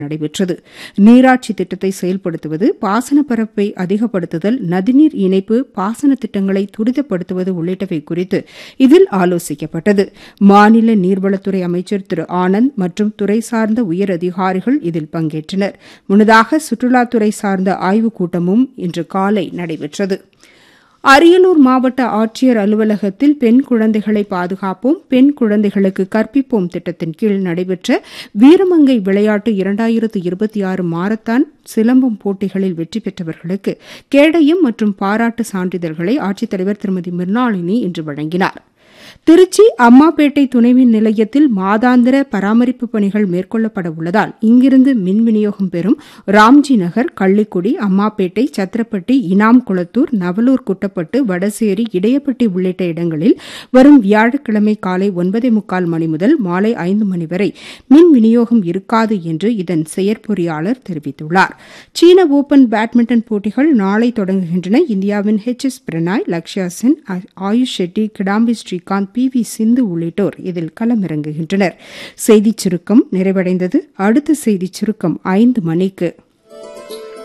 நடைபெற்றது நீராட்சி திட்டத்தை செயல்படுத்துவது பாசன பரப்பை அதிகப்படுத்துதல் நதிநீர் இணைப்பு பாசன திட்டங்களை துரிதப்படுத்துவது உள்ளிட்டவை குறித்து இதில் ஆலோசிக்கப்பட்டது மாநில நீர்வளத்துறை அமைச்சர் திரு ஆனந்த் மற்றும் துறை சார்ந்த உயர் அதிகாரிகள் இதில் பங்கேற்றனர் முன்னதாக சுற்றுலாத்துறை சார்ந்த ஆய்வுக் கூட்டமும் இன்று காலை நடைபெற்றது அரியலூர் மாவட்ட ஆட்சியர் அலுவலகத்தில் பெண் குழந்தைகளை பாதுகாப்போம் பெண் குழந்தைகளுக்கு கற்பிப்போம் திட்டத்தின் கீழ் நடைபெற்ற வீரமங்கை விளையாட்டு இரண்டாயிரத்து இருபத்தி ஆறு மாரத்தான் சிலம்பம் போட்டிகளில் வெற்றி பெற்றவர்களுக்கு கேடயம் மற்றும் பாராட்டு சான்றிதழ்களை ஆட்சித்தலைவர் திருமதி மிர்னாளினி இன்று வழங்கினார் திருச்சி அம்மாப்பேட்டை துணைமின் நிலையத்தில் மாதாந்திர பராமரிப்பு பணிகள் மேற்கொள்ளப்பட உள்ளதால் இங்கிருந்து மின் விநியோகம் பெறும் ராம்ஜி நகர் கள்ளிக்குடி அம்மாப்பேட்டை சத்திரப்பட்டி இனாம் குளத்தூர் நவலூர் குட்டப்பட்டு வடசேரி இடையப்பட்டி உள்ளிட்ட இடங்களில் வரும் வியாழக்கிழமை காலை ஒன்பதே முக்கால் மணி முதல் மாலை ஐந்து மணி வரை மின் விநியோகம் இருக்காது என்று இதன் செயற்பொறியாளர் தெரிவித்துள்ளார் சீன ஓபன் பேட்மிண்டன் போட்டிகள் நாளை தொடங்குகின்றன இந்தியாவின் H S Prannoy Lakshya Sen Ayush Shetty Kidambi Srikanth P V Sindhu உள்ளிட்டோர் இதில் களமிறங்குகின்றனர் செய்திச் சுருக்கம் நிறைவடைந்தது அடுத்த செய்திச் சுருக்கம் ஐந்து மணிக்கு